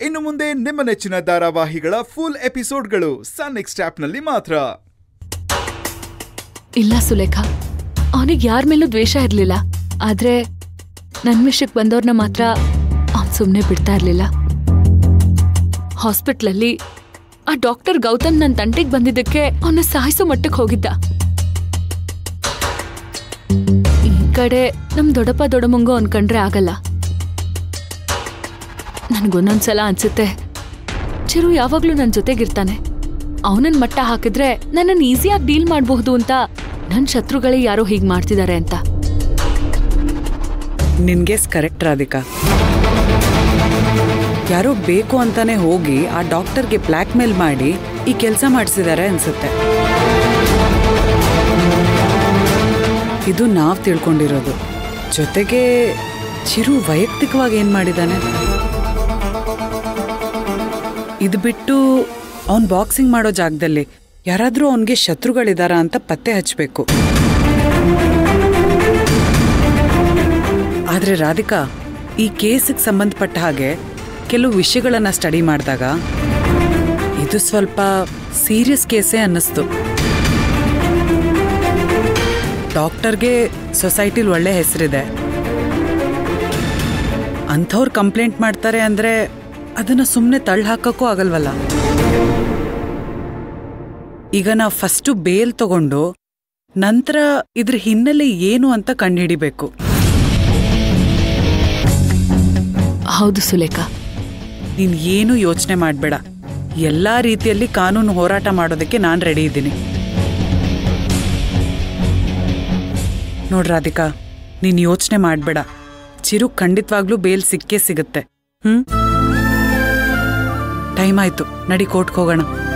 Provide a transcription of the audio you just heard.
ಇನ್ನು ಮುಂದೆ ನಿಮ್ಮ ನೆಚ್ಚಿನ ಧಾರಾವಾಹಿಗಳ ಫುಲ್ ಎಪಿಸೋಡ್ಗಳು ಸನ್ ನೆಕ್ಸ್ಟ್ ಆಪ್ನಲ್ಲಿ ಮಾತ್ರ ಇಲ್ಲ ಸುಲೇಖ ಅವನಿಗೆ ಯಾರ ಮೇಲೂ ದ್ವೇಷ ಇರ್ಲಿಲ್ಲ ಆದ್ರೆ ನನ್ ವಿಷಯಕ್ಕೆ ಬಂದವ್ರನ್ನ ಮಾತ್ರ ಅವನ್ ಸುಮ್ನೆ ಬಿಡ್ತಾ ಇರ್ಲಿಲ್ಲ ಹಾಸ್ಪಿಟ್ಲಲ್ಲಿ ಆ ಡಾಕ್ಟರ್ ಗೌತಮ್ ನನ್ನ ತಂಟೆಗೆ ಬಂದಿದ್ದಕ್ಕೆ ಅವನ್ನ ಸಾಯಿಸೋ ಮಟ್ಟಕ್ಕೆ ಹೋಗಿದ್ದ ಈ ಕಡೆ ನಮ್ ದೊಡ್ಡಪ್ಪ ದೊಡ್ಡಮ್ಮಂಗು ಅನ್ಕಂಡ್ರೆ ಆಗಲ್ಲ ನನ್ಗೊಂದೊಂದ್ಸಲ ಅನ್ಸುತ್ತೆ ಚಿರು ಯಾವಾಗ್ಲೂ ನನ್ ಜೊತೆಗಿರ್ತಾನೆ ಅವನನ್ನ ಮಟ್ಟ ಹಾಕಿದ್ರೆ ನನ್ನನ್ನು ಈಸಿಯಾಗಿ ಡೀಲ್ ಮಾಡಬಹುದು ಅಂತ ನನ್ ಶತ್ರುಗಳೇ ಯಾರೋ ಹೀಗ್ ಮಾಡ್ತಿದ್ದಾರೆ ಅಂತ ನಿನ್ಗೆ ಕರೆಕ್ಟ್ ರಾಧಿಕಾ ಯಾರೋ ಬೇಕು ಅಂತಾನೆ ಹೋಗಿ ಆ ಡಾಕ್ಟರ್ಗೆ ಬ್ಲ್ಯಾಕ್ ಮೇಲ್ ಮಾಡಿ ಈ ಕೆಲಸ ಮಾಡಿಸಿದ್ದಾರೆ ಅನ್ಸುತ್ತೆ ಇದು ನಾವ್ ತಿಳ್ಕೊಂಡಿರೋದು ಜೊತೆಗೆ ಚಿರು ವೈಯಕ್ತಿಕವಾಗಿ ಏನ್ ಮಾಡಿದಾನೆ ಇದು ಬಿಟ್ಟು ಅವನ್ ಬಾಕ್ಸಿಂಗ್ ಮಾಡೋ ಜಾಗದಲ್ಲಿ ಯಾರಾದ್ರೂ ಅವನ್ಗೆ ಶತ್ರುಗಳಿದಾರ ಅಂತ ಪತ್ತೆ ಹಚ್ಚಬೇಕು ಆದ್ರೆ ರಾಧಿಕಾ ಈ ಕೇಸಿಗೆ ಸಂಬಂಧಪಟ್ಟ ಹಾಗೆ ಕೆಲವು ವಿಷಯಗಳನ್ನ ಸ್ಟಡಿ ಮಾಡಿದಾಗ ಇದು ಸ್ವಲ್ಪ ಸೀರಿಯಸ್ ಕೇಸೇ ಅನ್ನಿಸ್ತು ಡಾಕ್ಟರ್ಗೆ ಸೊಸೈಟಿಲಿ ಒಳ್ಳೆ ಹೆಸರಿದೆ ಅಂಥವ್ರು ಕಂಪ್ಲೇಂಟ್ ಮಾಡ್ತಾರೆ ಅಂದ್ರೆ ಅದನ್ನ ಸುಮ್ಮನೆ ತಳ್ಳಿ ಹಾಕಕ್ಕೂ ಆಗಲ್ವಲ್ಲ ಈಗ ನಾವು ಫಸ್ಟು ಬೇಲ್ ತಗೊಂಡು ನಂತರ ಇದ್ರ ಹಿನ್ನೆಲೆ ಏನು ಅಂತ ಕಂಡುಹಿಡಿಬೇಕು ಹೌದು ಸುಲೇಖ ನೀನ್ ಏನು ಯೋಚನೆ ಮಾಡಬೇಡ ಎಲ್ಲಾ ರೀತಿಯಲ್ಲಿ ಕಾನೂನು ಹೋರಾಟ ಮಾಡೋದಕ್ಕೆ ನಾನು ರೆಡಿ ಇದ್ದೀನಿ ನೋಡ್ ರಾಧಿಕಾ ನೀನ್ ಯೋಚನೆ ಮಾಡಬೇಡ ಚಿರು ಖಂಡಿತವಾಗ್ಲೂ ಬೇಲ್ ಸಿಕ್ಕೇ ಸಿಗುತ್ತೆ ಹ್ಮ್ ಟೈಮ್ ಆಯ್ತು ನಡಿ ಕೋರ್ಟ್ಗೆ ಹೋಗೋಣ